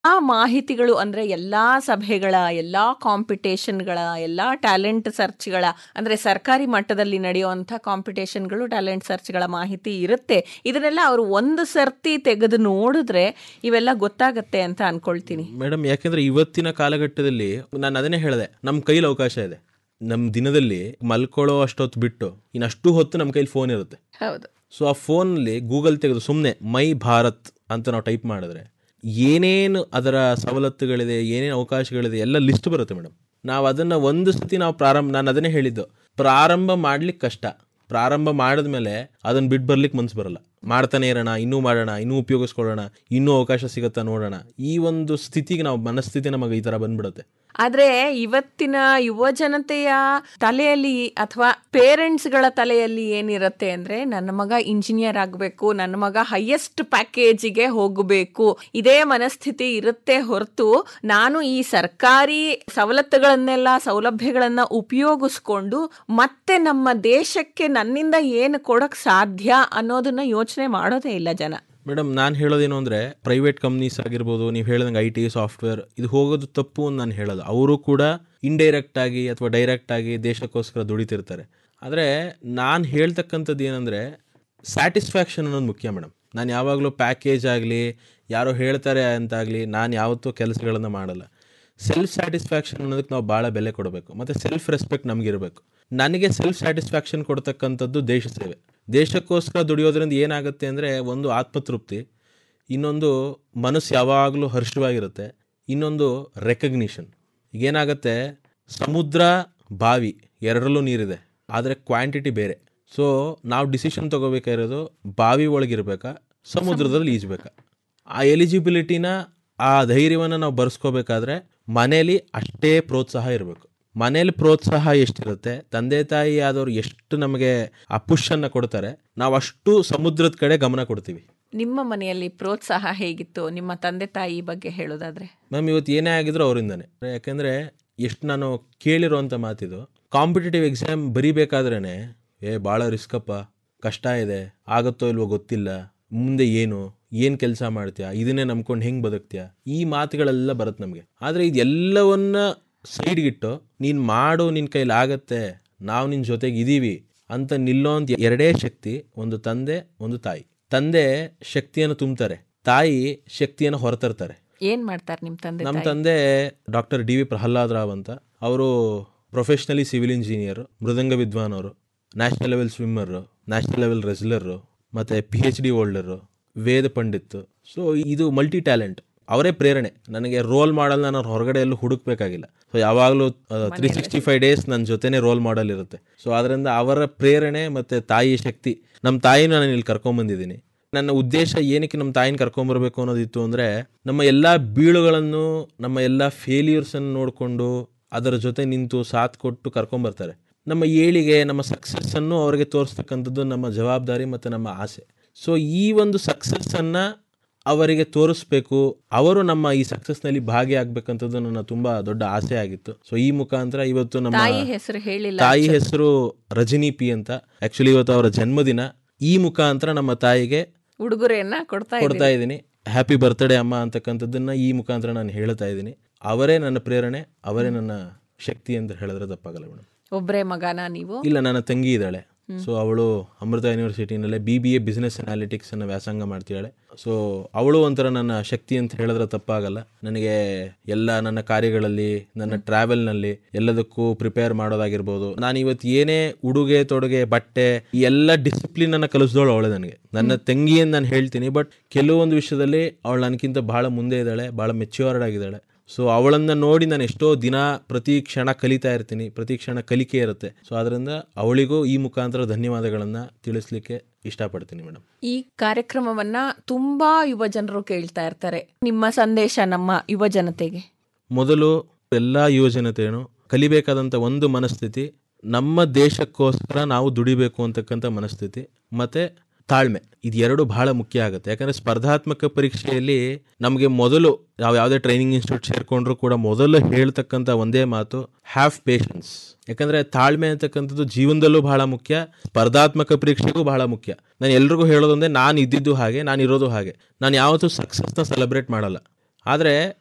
ಮಾಹಿತಿಗಳು ಅಂದ್ರೆ ಎಲ್ಲಾ ಸಭೆಗಳ ಎಲ್ಲಾ ಕಾಂಪಿಟೇಷನ್ಗಳ ಎಲ್ಲಾ ಟ್ಯಾಲೆಂಟ್ ಸರ್ಚ್ಗಳ ಅಂದ್ರೆ ಸರ್ಕಾರಿ ಮಟ್ಟದಲ್ಲಿ ನಡೆಯುವಂಥ ಕಾಂಪಿಟೇಷನ್ಗಳು ಟ್ಯಾಲೆಂಟ್ ಸರ್ಚ್ಗಳ ಮಾಹಿತಿ ಇರುತ್ತೆ ಇದನ್ನೆಲ್ಲ ಅವರು ಒಂದು ಸರ್ತಿ ತೆಗೆದು ನೋಡಿದ್ರೆ ಇವೆಲ್ಲ ಗೊತ್ತಾಗತ್ತೆ ಅಂತ ಅನ್ಕೊಳ್ತೀನಿ ಮೇಡಮ್ ಯಾಕೆಂದ್ರೆ ಇವತ್ತಿನ ಕಾಲಘಟ್ಟದಲ್ಲಿ ನಾನು ಅದನ್ನೇ ಹೇಳಿದೆ ನಮ್ಮ ಕೈಲಿ ಅವಕಾಶ ಇದೆ ನಮ್ಮ ದಿನದಲ್ಲಿ ಮಲ್ಕೊಳ್ಳೋ ಅಷ್ಟೊತ್ತು ಬಿಟ್ಟು ಇನ್ನಷ್ಟು ಹೊತ್ತು ನಮ್ಮ ಕೈಲಿ ಫೋನ್ ಇರುತ್ತೆ ಹೌದು ಸೊ ಆ ಫೋನಲ್ಲಿ ಗೂಗಲ್ ತೆಗೆದು ಸುಮ್ಮನೆ ಮೈ ಭಾರತ್ ಅಂತ ನಾವು ಟೈಪ್ ಮಾಡಿದ್ರೆ ಏನೇನು ಅದರ ಸವಲತ್ತುಗಳಿದೆ ಏನೇನು ಅವಕಾಶಗಳಿದೆ ಎಲ್ಲ ಲಿಸ್ಟ್ ಬರುತ್ತೆ ಮೇಡಮ್ ನಾವು ಅದನ್ನು ಒಂದು ಸತಿ ನಾವು ಪ್ರಾರಂಭ ನಾನು ಅದನ್ನೇ ಹೇಳಿದ್ದು ಪ್ರಾರಂಭ ಮಾಡ್ಲಿಕ್ಕೆ ಕಷ್ಟ ಪ್ರಾರಂಭ ಮಾಡಿದ್ಮೇಲೆ ಅದನ್ನು ಬಿಟ್ಟು ಬರ್ಲಿಕ್ಕೆ ಮನ್ಸು ಬರಲ್ಲ ಮಾಡ್ತಾನೆ ಇರೋಣ ಇನ್ನೂ ಮಾಡೋಣ ಇನ್ನೂ ಉಪಯೋಗಿಸ್ಕೊಳ್ಳೋಣ ಇನ್ನೂ ಅವಕಾಶ ಸಿಗುತ್ತಾ ನೋಡೋಣ ಈ ಒಂದು ಸ್ಥಿತಿಗೆ ನಾವು ಮನಸ್ಥಿತಿ ನಮಗೆ ಈ ಥರ ಬಂದ್ಬಿಡುತ್ತೆ ಆದ್ರೆ ಇವತ್ತಿನ ಯುವ ಜನತೆಯ ತಲೆಯಲ್ಲಿ ಅಥವಾ ಪೇರೆಂಟ್ಸ್ಗಳ ತಲೆಯಲ್ಲಿ ಏನಿರುತ್ತೆ ಅಂದ್ರೆ ನನ್ನ ಮಗ ಇಂಜಿನಿಯರ್ ಆಗಬೇಕು ನನ್ನ ಮಗ ಹೈಯೆಸ್ಟ್ ಪ್ಯಾಕೇಜಿಗೆ ಹೋಗಬೇಕು ಇದೇ ಮನಸ್ಥಿತಿ ಇರುತ್ತೆ ಹೊರತು ನಾನು ಈ ಸರ್ಕಾರಿ ಸವಲತ್ತುಗಳನ್ನೆಲ್ಲ ಸೌಲಭ್ಯಗಳನ್ನ ಉಪಯೋಗಿಸ್ಕೊಂಡು ಮತ್ತೆ ನಮ್ಮ ದೇಶಕ್ಕೆ ನನ್ನಿಂದ ಏನು ಕೊಡಕ್ ಸಾಧ್ಯ ಅನ್ನೋದನ್ನ ಯೋಚನೆ ಮಾಡೋದೇ ಇಲ್ಲ ಜನ ಮೇಡಮ್ ನಾನು ಹೇಳೋದೇನು ಅಂದರೆ ಪ್ರೈವೇಟ್ ಕಂಪ್ನೀಸ್ ಆಗಿರ್ಬೋದು ನೀವು ಹೇಳ್ದಂಗೆ ಐ ಟಿ ಸಾಫ್ಟ್ವೇರ್ ಇದು ಹೋಗೋದು ತಪ್ಪು ಅಂತ ನಾನು ಹೇಳೋದು ಅವರು ಕೂಡ ಇಂಡೈರೆಕ್ಟ್ ಆಗಿ ಅಥವಾ ಡೈರೆಕ್ಟ್ ಆಗಿ ದೇಶಕ್ಕೋಸ್ಕರ ದುಡಿತಿರ್ತಾರೆ ಆದರೆ ನಾನು ಹೇಳ್ತಕ್ಕಂಥದ್ದು ಏನಂದರೆ ಸ್ಯಾಟಿಸ್ಫ್ಯಾಕ್ಷನ್ ಅನ್ನೋದು ಮುಖ್ಯ ಮೇಡಮ್ ನಾನು ಯಾವಾಗಲೂ ಪ್ಯಾಕೇಜ್ ಆಗಲಿ ಯಾರೋ ಹೇಳ್ತಾರೆ ಅಂತಾಗಲಿ ನಾನು ಯಾವತ್ತೂ ಕೆಲಸಗಳನ್ನು ಮಾಡಲ್ಲ ಸೆಲ್ಫ್ ಸ್ಯಾಟಿಸ್ಫ್ಯಾಕ್ಷನ್ ಅನ್ನೋದಕ್ಕೆ ನಾವು ಭಾಳ ಬೆಲೆ ಕೊಡಬೇಕು ಮತ್ತು ಸೆಲ್ಫ್ ರೆಸ್ಪೆಕ್ಟ್ ನಮಗಿರಬೇಕು ನನಗೆ ಸೆಲ್ಫ್ ಸ್ಯಾಟಿಸ್ಫ್ಯಾಕ್ಷನ್ ಕೊಡ್ತಕ್ಕಂಥದ್ದು ದೇಶ ಸೇವೆ ದೇಶಕ್ಕೋಸ್ಕರ ದುಡಿಯೋದ್ರಿಂದ ಏನಾಗುತ್ತೆ ಅಂದರೆ ಒಂದು ಆತ್ಮತೃಪ್ತಿ ಇನ್ನೊಂದು ಮನಸ್ಸು ಯಾವಾಗಲೂ ಹರ್ಷವಾಗಿರುತ್ತೆ ಇನ್ನೊಂದು ರೆಕಗ್ನಿಷನ್ ಈಗೇನಾಗುತ್ತೆ ಸಮುದ್ರ ಬಾವಿ ಎರಡರಲ್ಲೂ ನೀರಿದೆ ಆದರೆ ಕ್ವಾಂಟಿಟಿ ಬೇರೆ ಸೊ ನಾವು ಡಿಸಿಷನ್ ತೊಗೋಬೇಕಾಗಿರೋದು ಬಾವಿ ಒಳಗಿರ್ಬೇಕಾ ಸಮುದ್ರದಲ್ಲಿ ಈಜ್ಬೇಕಾ ಆ ಎಲಿಜಿಬಿಲಿಟಿನ ಆ ಧೈರ್ಯವನ್ನು ನಾವು ಬರ್ಸ್ಕೋಬೇಕಾದ್ರೆ ಮನೇಲಿ ಅಷ್ಟೇ ಪ್ರೋತ್ಸಾಹ ಇರಬೇಕು ಮನೇಲಿ ಪ್ರೋತ್ಸಾಹ ಎಷ್ಟಿರುತ್ತೆ ತಂದೆ ತಾಯಿ ಆದವ್ರು ಎಷ್ಟು ನಮಗೆ ಆ ಪುಷನ್ನು ಕೊಡ್ತಾರೆ ನಾವು ಅಷ್ಟು ಸಮುದ್ರದ ಕಡೆ ಗಮನ ಕೊಡ್ತೀವಿ ನಿಮ್ಮ ಮನೆಯಲ್ಲಿ ಪ್ರೋತ್ಸಾಹ ಹೇಗಿತ್ತು ನಿಮ್ಮ ತಂದೆ ತಾಯಿ ಬಗ್ಗೆ ಹೇಳೋದಾದ್ರೆ ಮ್ಯಾಮ್ ಇವತ್ತು ಏನೇ ಆಗಿದ್ರು ಅವರಿಂದನೇ ಯಾಕೆಂದರೆ ಎಷ್ಟು ನಾನು ಕೇಳಿರೋಂಥ ಮಾತಿದು ಕಾಂಪಿಟೇಟಿವ್ ಎಕ್ಸಾಮ್ ಬರಿಬೇಕಾದ್ರೇ ಏ ಭಾಳ ರಿಸ್ಕಪ್ಪ ಕಷ್ಟ ಇದೆ ಆಗುತ್ತೋ ಇಲ್ವೋ ಗೊತ್ತಿಲ್ಲ ಮುಂದೆ ಏನು ಏನು ಕೆಲಸ ಮಾಡ್ತೀಯಾ ಇದನ್ನೇ ನಂಬ್ಕೊಂಡು ಹೆಂಗೆ ಬದುಕ್ತೀಯಾ ಈ ಮಾತುಗಳೆಲ್ಲ ಬರುತ್ತೆ ನಮಗೆ ಆದರೆ ಇದೆಲ್ಲವನ್ನ ಸೈಡ್ಗಿಟ್ಟು ನೀನು ಮಾಡು ನಿನ್ನ ಕೈಲಿ ಆಗತ್ತೆ ನಾವು ನಿನ್ನ ಜೊತೆಗೆ ಇದ್ದೀವಿ ಅಂತ ನಿಲ್ಲೋಂಥ ಎರಡೇ ಶಕ್ತಿ ಒಂದು ತಂದೆ ಒಂದು ತಾಯಿ ತಂದೆ ಶಕ್ತಿಯನ್ನು ತುಂಬ್ತಾರೆ ತಾಯಿ ಶಕ್ತಿಯನ್ನು ಹೊರತರ್ತಾರೆ ಏನ್ ಮಾಡ್ತಾರೆ ನಿಮ್ ತಂದೆ ನಮ್ಮ ತಂದೆ doctor D V Prahlad Rao ಅಂತ ಅವರು ಪ್ರೊಫೆಷ್ನಲಿ ಸಿವಿಲ್ ಇಂಜಿನಿಯರ್ ಮೃದಂಗ ವಿದ್ವಾನ್ ಅವರು national level swimmer national level wrestler ಮತ್ತು ಪಿ ಎಚ್ ಡಿ ಹೋಲ್ಡರು ವೇದ ಪಂಡಿತ್ ಸೊ ಇದು ಮಲ್ಟಿ ಟ್ಯಾಲೆಂಟ್ ಅವರೇ ಪ್ರೇರಣೆ ನನಗೆ ರೋಲ್ ಮಾಡಲ್ ನಾನು ಹೊರಗಡೆ ಎಲ್ಲೂ ಹುಡುಕ್ಬೇಕಾಗಿಲ್ಲ ಸೊ ಯಾವಾಗಲೂ ತ್ರೀ ಸಿಕ್ಸ್ಟಿ ಫೈವ್ ಡೇಸ್ ನನ್ನ ಜೊತೆನೇ ರೋಲ್ ಮಾಡಲ್ ಇರುತ್ತೆ ಸೊ ಅದರಿಂದ ಅವರ ಪ್ರೇರಣೆ ಮತ್ತು ತಾಯಿಯ ಶಕ್ತಿ ನಮ್ಮ ತಾಯಿನ ನಾನು ಇಲ್ಲಿ ಕರ್ಕೊಂಬಂದಿದ್ದೀನಿ ನನ್ನ ಉದ್ದೇಶ ಏನಕ್ಕೆ ನಮ್ಮ ತಾಯಿನ ಕರ್ಕೊಂಬರ್ಬೇಕು ಅನ್ನೋದಿತ್ತು ಅಂದರೆ ನಮ್ಮ ಎಲ್ಲ ಬೀಳುಗಳನ್ನು ನಮ್ಮ ಎಲ್ಲ ಫೇಲ್ಯೂರ್ಸನ್ನು ನೋಡಿಕೊಂಡು ಅದರ ಜೊತೆ ನಿಂತು ಸಾಥ್ ಕೊಟ್ಟು ಕರ್ಕೊಂಬರ್ತಾರೆ ನಮ್ಮ ಏಳಿಗೆ ನಮ್ಮ ಸಕ್ಸಸ್ಸನ್ನು ಅವರಿಗೆ ತೋರಿಸ್ತಕ್ಕಂಥದ್ದು ನಮ್ಮ ಜವಾಬ್ದಾರಿ ಮತ್ತು ನಮ್ಮ ಆಸೆ ಸೊ ಈ ಒಂದು ಸಕ್ಸಸ್ಸನ್ನು ಅವರಿಗೆ ತೋರಿಸ್ಬೇಕು ಅವರು ನಮ್ಮ ಈ ಸಕ್ಸಸ್ನಲ್ಲಿ ಭಾಗಿಯಾಗಬೇಕಂತದ್ದು ನನ್ನ ತುಂಬ ದೊಡ್ಡ ಆಸೆ ಆಗಿತ್ತು ಸೊ ಈ ಮುಖಾಂತರ ಇವತ್ತು ನಮ್ಮ ತಾಯಿ ಹೆಸರು ಹೇಳಿಲ್ಲ ತಾಯಿ ಹೆಸರು ರಜನಿ ಪಿ ಅಂತ ಆಕ್ಚುಲಿ ಇವತ್ತು ಅವರ ಜನ್ಮದಿನ ಈ ಮುಖಾಂತರ ನಮ್ಮ ತಾಯಿಗೆ ಉಡುಗೊರೆಯನ್ನ ಕೊಡ್ತಾ ಕೊಡ್ತಾ ಇದ್ದೀನಿ ಹ್ಯಾಪಿ ಬರ್ತ್ಡೇ ಅಮ್ಮ ಅಂತಕ್ಕಂಥದ್ದನ್ನ ಈ ಮುಖಾಂತರ ನಾನು ಹೇಳ್ತಾ ಇದ್ದೀನಿ ಅವರೇ ನನ್ನ ಪ್ರೇರಣೆ ಅವರೇ ನನ್ನ ಶಕ್ತಿ ಅಂತ ಹೇಳಿದ್ರೆ ತಪ್ಪಾಗಲ್ಲ ಮೇಡಮ್ ಒಬ್ರೇ ಮಗನ ನೀವು ಇಲ್ಲ ನನ್ನ ತಂಗಿ ಇದ್ದಾಳೆ ಸೊ ಅವಳು ಅಮೃತ ಯೂನಿವರ್ಸಿಟಿನಲ್ಲೇ B B A business analytics ಅನ್ನ ವ್ಯಾಸಂಗ ಮಾಡ್ತಿದ್ದಾಳೆ ಸೊ ಅವಳು ಒಂಥರ ನನ್ನ ಶಕ್ತಿ ಅಂತ ಹೇಳಿದ್ರೆ ತಪ್ಪಾಗಲ್ಲ ನನಗೆ ಎಲ್ಲ ನನ್ನ ಕಾರ್ಯಗಳಲ್ಲಿ ನನ್ನ ಟ್ರಾವೆಲ್ನಲ್ಲಿ ಎಲ್ಲದಕ್ಕೂ ಪ್ರಿಪೇರ್ ಮಾಡೋದಾಗಿರ್ಬೋದು ನಾನು ಇವತ್ತು ಏನೇ ಉಡುಗೆ ತೊಡುಗೆ ಬಟ್ಟೆ ಈ ಎಲ್ಲ ಡಿಸಿಪ್ಲಿನ್ ಅನ್ನ ಕಲಿಸಿದವಳು ಅವಳೆ ನನಗೆ ನನ್ನ ತಂಗಿ ಅಂತ ನಾನು ಹೇಳ್ತೀನಿ ಬಟ್ ಕೆಲವೊಂದು ವಿಷಯದಲ್ಲಿ ಅವಳು ನನಗಿಂತ ಬಹಳ ಮುಂದೆ ಇದ್ದಾಳೆ ಬಹಳ ಮೆಚ್ಯೂರ್ಡ್ ಆಗಿದ್ದಾಳೆ ಸೊ ಅವಳನ್ನ ನೋಡಿ ನಾನು ಎಷ್ಟೋ ದಿನ ಪ್ರತಿ ಕ್ಷಣ ಕಲಿತಾ ಇರ್ತೀನಿ ಪ್ರತಿ ಕ್ಷಣ ಕಲಿಕೆ ಇರುತ್ತೆ ಸೊ ಅದರಿಂದ ಅವಳಿಗೂ ಈ ಮುಖಾಂತರ ಧನ್ಯವಾದಗಳನ್ನ ತಿಳಿಸ್ಲಿಕ್ಕೆ ಇಷ್ಟಪಡ್ತೀನಿ ಮೇಡಮ್ ಈ ಕಾರ್ಯಕ್ರಮವನ್ನ ತುಂಬಾ ಯುವ ಜನರು ಕೇಳ್ತಾ ಇರ್ತಾರೆ ನಿಮ್ಮ ಸಂದೇಶ ನಮ್ಮ ಯುವ ಜನತೆಗೆ ಮೊದಲು ಎಲ್ಲ ಯುವಜನತೆಯನ್ನು ಕಲಿಬೇಕಾದಂಥ ಒಂದು ಮನಸ್ಥಿತಿ ನಮ್ಮ ದೇಶಕ್ಕೋಸ್ಕರ ನಾವು ದುಡಿಬೇಕು ಅಂತಕ್ಕಂಥ ಮನಸ್ಥಿತಿ ಮತ್ತು ತಾಳ್ಮೆ ಇದು ಎರಡು ಬಹಳ ಮುಖ್ಯ ಆಗುತ್ತೆ ಯಾಕಂದರೆ ಸ್ಪರ್ಧಾತ್ಮಕ ಪರೀಕ್ಷೆಯಲ್ಲಿ ನಮಗೆ ಮೊದಲು ನಾವು ಯಾವುದೇ ಟ್ರೈನಿಂಗ್ ಇನ್ಸ್ಟಿಟ್ಯೂಟ್ ಸೇರಿಕೊಂಡ್ರು ಕೂಡ ಮೊದಲು ಹೇಳ್ತಕ್ಕಂಥ ಒಂದೇ ಮಾತು ಹ್ಯಾವ್ ಪೇಷನ್ಸ್ ಯಾಕಂದರೆ ತಾಳ್ಮೆ ಅಂತಕ್ಕಂಥದ್ದು ಜೀವನದಲ್ಲೂ ಬಹಳ ಮುಖ್ಯ ಸ್ಪರ್ಧಾತ್ಮಕ ಪರೀಕ್ಷೆಗೂ ಬಹಳ ಮುಖ್ಯ ನಾನು ಎಲ್ರಿಗೂ ಹೇಳೋದೊಂದೇ ನಾನು ಇದ್ದಿದ್ದು ಹಾಗೆ ನಾನು ಇರೋದು ಹಾಗೆ ನಾನು ಯಾವತ್ತೂ ಸಕ್ಸಸ್ನ ಸೆಲೆಬ್ರೇಟ್ ಮಾಡಲ್ಲ ಆದರೆ